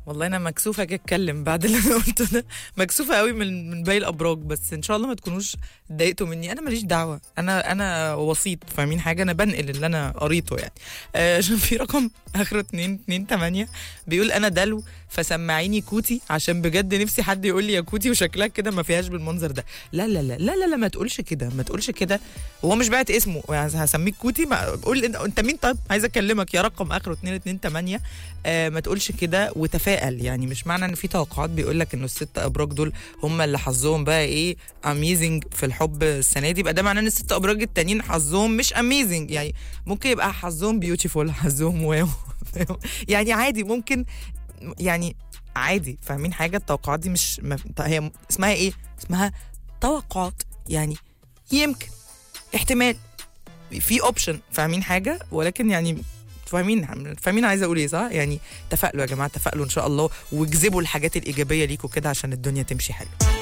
والله انا مكسوفه اجي اتكلم بعد اللي انا قلته ده مكسوفه قوي من من باقي الابراج بس ان شاء الله ما تكونوش اتضايقتوا مني انا ماليش دعوه انا انا وسيط فاهمين حاجه انا بنقل اللي انا قريته يعني آه، عشان في رقم اخره 2 2 8 بيقول انا دلو فسمعيني كوتي عشان بجد نفسي حد يقول لي يا كوتي وشكلها كده ما فيهاش بالمنظر ده لا لا لا لا لا, لا ما تقولش كده ما تقولش كده هو مش بعت اسمه يعني هسميك كوتي ما قول انت انت مين طيب عايز اكلمك يا رقم اخره 2 2 8 آه ما تقولش كده وتفائل يعني مش معنى ان في توقعات بيقول لك انه الست ابراج دول هم اللي حظهم بقى ايه اميزنج في الحب السنه دي يبقى ده معناه ان الست ابراج التانيين حظهم مش اميزنج يعني ممكن يبقى حظهم بيوتيفول حظهم واو يعني عادي ممكن يعني عادي فاهمين حاجه التوقعات دي مش ما هي اسمها ايه اسمها توقعات يعني يمكن احتمال في اوبشن فاهمين حاجه ولكن يعني فاهمين فاهمين عايزه اقول ايه صح يعني تفائلوا يا جماعه تفائلوا ان شاء الله واجذبوا الحاجات الايجابيه ليكوا كده عشان الدنيا تمشي حلو